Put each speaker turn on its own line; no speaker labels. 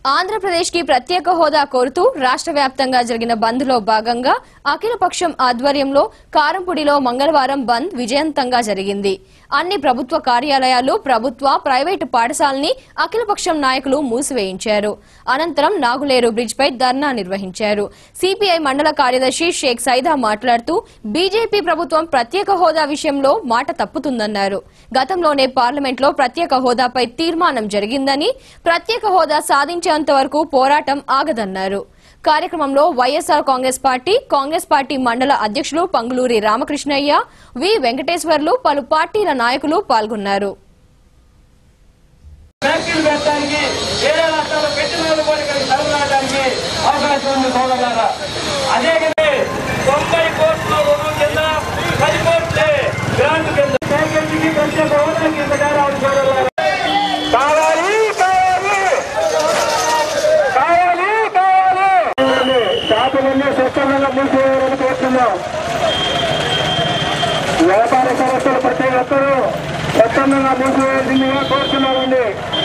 ఆంధ్రప్రదేశ్ కి ప్రత్యేక హోదా కోరుతూ రాష్ట్ర వ్యాప్తంగా జరిగిన బంద్ లో భాగంగా అఖిలపక్షం ఆధ్వర్యంలో కారంపూడిలో మంగళవారం బంద్ విజయవంతంగా జరిగింది అన్ని ప్రభుత్వ కార్యాలయాలు ప్రభుత్వ ప్రైవేటు పాఠశాలని అఖిలపక్షం నాయకులు మూసివేయించారు అనంతరం నాగులేరు బ్రిడ్జ్ పై ధర్నా నిర్వహించారు సిపిఐ మండల కార్యదర్శి షేక్ సైదా మాట్లాడుతూ బీజేపీ ప్రభుత్వం ప్రత్యేక హోదా విషయంలో మాట తప్పుతుందన్నారు గతంలోనే పార్లమెంట్లో ప్రత్యేక హోదాపై తీర్మానం జరిగిందని ప్రత్యేక హోదా సాధించేంత వరకు పోరాటం ఆగదన్నారు కార్యక్రమంలో YSR Congress party Congress party మండల అధ్యక్షులు పంగులూరి రామకృష్ణయ్య వి వెంకటేశ్వర్లు పలు పార్టీల నాయకులు పాల్గొన్నారు
ఫ్యాక్టరీలు పెట్టడానికి వేరే రాష్ట్రాల్లో పెట్టిన వాళ్ళు కూడా ఇక్కడికి తరలిరావడానికి అవకాశం ఉంది సోదరులారా అదే కదా తొంభై కోట్ల రుణం కింద పది కోట్లే గ్రాంట్ కింద ప్యాకేజీకి ప్రత్యేక హోదా కింద రావాలి సోదరులారా కావాలి కావాలి కావాలి కావాలి షాపులన్నీ స్వచ్ఛందంగా మూసివేయాలని కోరుతున్నాం వ్యాపార సంస్థలు ప్రతి ఒక్కరూ స్వచ్ఛందంగా మూసివేయాల్సిందిగా కోరుతున్నామండి